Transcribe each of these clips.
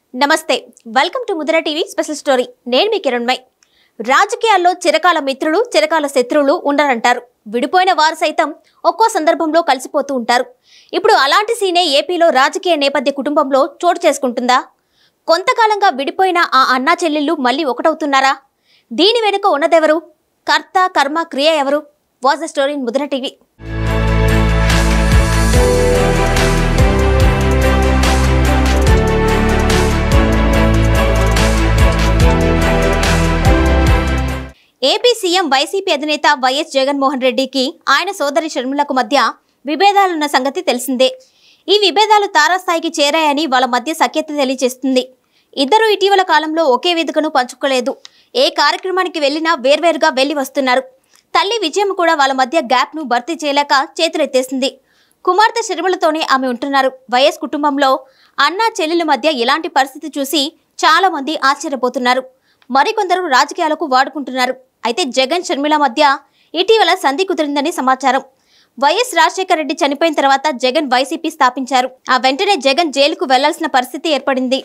నమస్తే welcome to Mudra TV special story నేను మీ కిరణ్మయ్ రాజకీయాల్లో చిరకాల మిత్రులు చిరకాల శత్రువులు ఉండరంటారు విడిపోయిన వారు సైతం ఒక్కో సందర్భంలో కలిసిపోతూ ఉంటారు ఇప్పుడు అలాంటి సీనే ఏపీలో రాజకీయ నేపథ్య కుటుంబంలో చోటు చేసుకుంటుందా కొంతకాలంగా విడిపోయిన ఆ అన్నా చెల్లెళ్ళు మళ్ళీ ఒకటవుతున్నారా దీని వెనుక ఉన్నదెవరు కర్త కర్మ క్రియ ఎవరు was the story in Mudra TV AP CM YCP అధినేత వైఎస్ జగన్మోహన్ రెడ్డికి ఆయన సోదరి షర్మిలకు మధ్య విభేదాలున్న సంగతి తెలిసిందే ఈ విభేదాలు తారాస్థాయికి చేరాయని వాళ్ళ మధ్య సఖ్యత తెలియజేస్తుంది ఇద్దరు ఇటీవల కాలంలో ఒకే వేదికను పంచుకోలేదు ఏ కార్యక్రమానికి వెళ్ళినా వేర్వేరుగా వెళ్లి వస్తున్నారు తల్లి విజయం కూడా వాళ్ళ మధ్య గ్యాప్ను భర్తీ చేయలేక చేతులెత్తేసింది కుమార్తె షర్మిలతోనే ఆమె ఉంటున్నారు వైఎస్ కుటుంబంలో అన్నా చెల్లెల మధ్య ఇలాంటి పరిస్థితి చూసి చాలా మంది ఆశ్చర్యపోతున్నారు మరికొందరు రాజకీయాలకు వాడుకుంటున్నారు అయితే జగన్ షర్మిల మధ్య ఇటీవల సంధి కుదిరిందని సమాచారం వైఎస్ రాజశేఖర రెడ్డి చనిపోయిన తర్వాత జగన్ వైసీపీ స్థాపించారు ఆ వెంటనే జగన్ జైలుకు వెళ్లాల్సిన పరిస్థితి ఏర్పడింది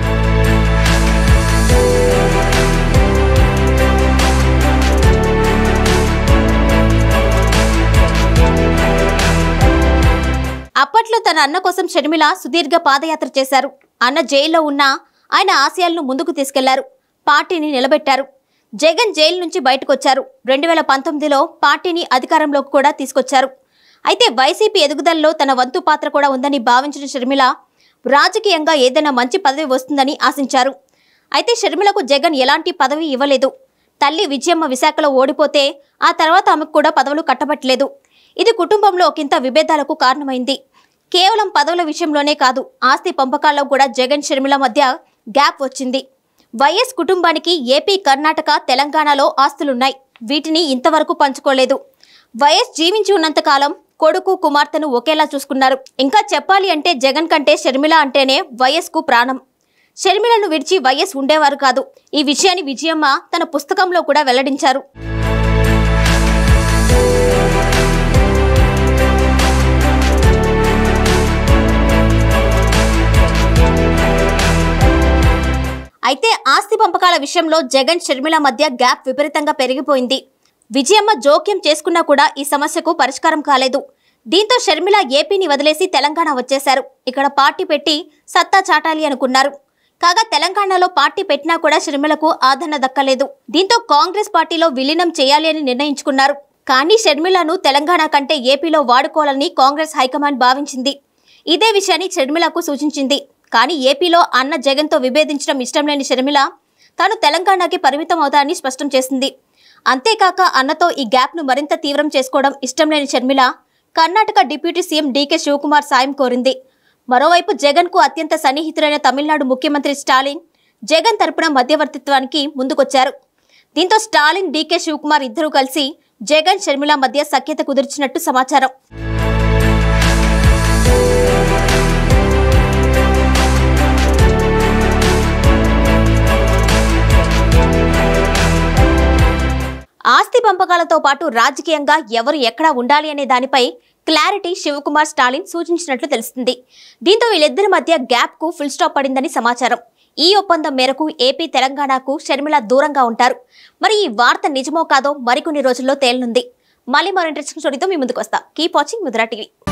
అప్పట్లో తన అన్న కోసం షర్మిల సుదీర్ఘ పాదయాత్ర చేశారు అన్న జైల్లో ఉన్నా ఆయన ఆశయాలను ముందుకు తీసుకెళ్లారు పార్టీని నిలబెట్టారు జగన్ జైలు నుంచి బయటకొచ్చారు రెండు వేల పంతొమ్మిదిలో పార్టీని అధికారంలోకి కూడా తీసుకొచ్చారు అయితే వైసీపీ ఎదుగుదలలో తన వంతు పాత్ర కూడా ఉందని భావించిన షర్మిల రాజకీయంగా ఏదైనా మంచి పదవి వస్తుందని ఆశించారు అయితే షర్మిలకు జగన్ ఎలాంటి పదవి ఇవ్వలేదు తల్లి విజయమ్మ విశాఖలో ఓడిపోతే ఆ తర్వాత ఆమెకు కూడా పదవులు కట్టబట్టలేదు ఇది కుటుంబంలో ఒకంత విభేదాలకు కారణమైంది కేవలం పదవుల విషయంలోనే కాదు ఆస్తి పంపకాల్లో కూడా జగన్ షర్మిల మధ్య గ్యాప్ వచ్చింది వైఎస్ కుటుంబానికి ఏపీ కర్ణాటక తెలంగాణలో ఆస్తులున్నాయి వీటిని ఇంతవరకు పంచుకోలేదు వైఎస్ జీవించి ఉన్నంత కాలం కొడుకు కుమార్తెను ఒకేలా చూసుకున్నారు ఇంకా చెప్పాలి అంటే జగన్ కంటే షర్మిల అంటేనే వైఎస్ కు ప్రాణం షర్మిలను విడిచి వైఎస్ ఉండేవారు కాదు ఈ విషయాన్ని విజయమ్మ తన పుస్తకంలో కూడా వెల్లడించారు అయితే ఆస్తి పంపకాల విషయంలో జగన్ షర్మిల మధ్య గ్యాప్ విపరీతంగా పెరిగిపోయింది విజయమ్మ జోక్యం చేసుకున్నా కూడా ఈ సమస్యకు పరిష్కారం కాలేదు దీంతో షర్మిల ఏపీని వదిలేసి తెలంగాణ వచ్చేశారు ఇక్కడ పార్టీ పెట్టి సత్తా చాటాలి అనుకున్నారు కాగా తెలంగాణలో పార్టీ పెట్టినా కూడా షర్మిలకు ఆదరణ దక్కలేదు దీంతో కాంగ్రెస్ పార్టీలో విలీనం చేయాలి అని నిర్ణయించుకున్నారు కానీ షర్మిలను తెలంగాణ కంటే ఏపీలో వాడుకోవాలని కాంగ్రెస్ హైకమాండ్ భావించింది ఇదే విషయాన్ని షర్మిలకు సూచించింది కానీ ఏపీలో అన్న జగన్తో విభేదించడం ఇష్టం లేని షర్మిల తాను తెలంగాణకి పరిమితం అవుతానని స్పష్టం చేసింది అంతేకాక అన్నతో ఈ గ్యాప్ను మరింత తీవ్రం చేసుకోవడం ఇష్టం లేని Sharmila Karnataka deputy CM DK Shivakumar సాయం కోరింది మరోవైపు జగన్కు అత్యంత సన్నిహితులైన తమిళనాడు ముఖ్యమంత్రి స్టాలిన్ జగన్ తరపున మధ్యవర్తిత్వానికి ముందుకొచ్చారు దీంతో స్టాలిన్ డీకే శివకుమార్ ఇద్దరూ కలిసి జగన్ షర్మిల మధ్య సఖ్యత కుదిర్చినట్టు సమాచారం ఆస్తి పంపకాలతో పాటు రాజకీయంగా ఎవరు ఎక్కడ ఉండాలి అనే దానిపై క్లారిటీ శివకుమార్ స్టాలిన్ సూచించినట్లు తెలుస్తుంది దీంతో వీళ్ళిద్దరి మధ్య గ్యాప్ కు ఫుల్ స్టాప్ పడిందని సమాచారం ఈ ఒప్పందం మేరకు ఏపీ తెలంగాణకు షర్మిల దూరంగా ఉంటారు మరి ఈ వార్త నిజమో కాదో మరికొన్ని రోజుల్లో తేలనుంది మళ్ళీ మరో ఇంట్రెస్టింగ్ స్టోరీతో మీ ముందుకు వస్తా కీప్ వాచింగ్ ముద్రా టీవీ